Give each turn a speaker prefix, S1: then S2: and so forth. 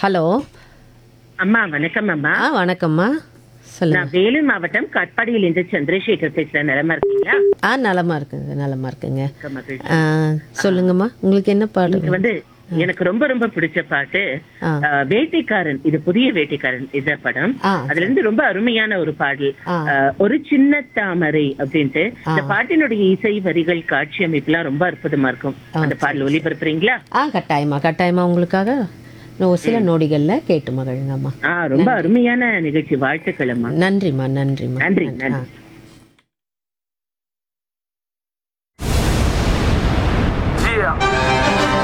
S1: Hello
S2: அம்மா வணக்கம் அம்மா
S1: ஆ வணக்கம்மா சொல்லுங்க
S2: நான் வேலூர் மாவட்டம் காட்பாடியில் இருந்து சந்திரசேகர் பேசுறேன் நிலமா இருக்கீங்களா
S1: ஆ நலமா இருக்குங்க நலமா இருக்குங்க
S2: மிக்க மகிழ்ச்சி.
S1: ஆ, சொல்லுங்கம்மா உங்களுக்கு என்ன பாடு
S2: எனக்கு வந்து எனக்கு ரொம்ப ரொம்ப பிடிச்ச பாட்டு
S1: ஆ.
S2: ஆ, வேட்டைக்காரன் இது புதிய வேட்டைக்காரன் இந்த படம்
S1: ஆ
S2: அதுல இருந்து ரொம்ப அருமையான ஒரு பாடல்
S1: ஆ.
S2: ஆ, ஒரு சின்ன தாமரை அப்படின்ட்டு இந்த பாட்டினுடைய இசை வரிகள் காட்சி அமைப்புலாம் ரொம்ப அற்புதமா இருக்கும் அந்த பாடல் ஒளிபரப்புறீங்களா
S1: ஆ கட்டாயமா கட்டாயமா உங்களுக்காக இன்னும் ஒரு சில நொடிகள்ல கேட்டு மகிழுங்கம்மா
S2: ஆ ரொம்ப அருமையான நிகழ்ச்சி வாழ்த்துக்கள் அம்மா
S1: நன்றிம்மா நன்றிம்மா
S2: நன்றி,
S1: ஆ.
S2: நன்றி.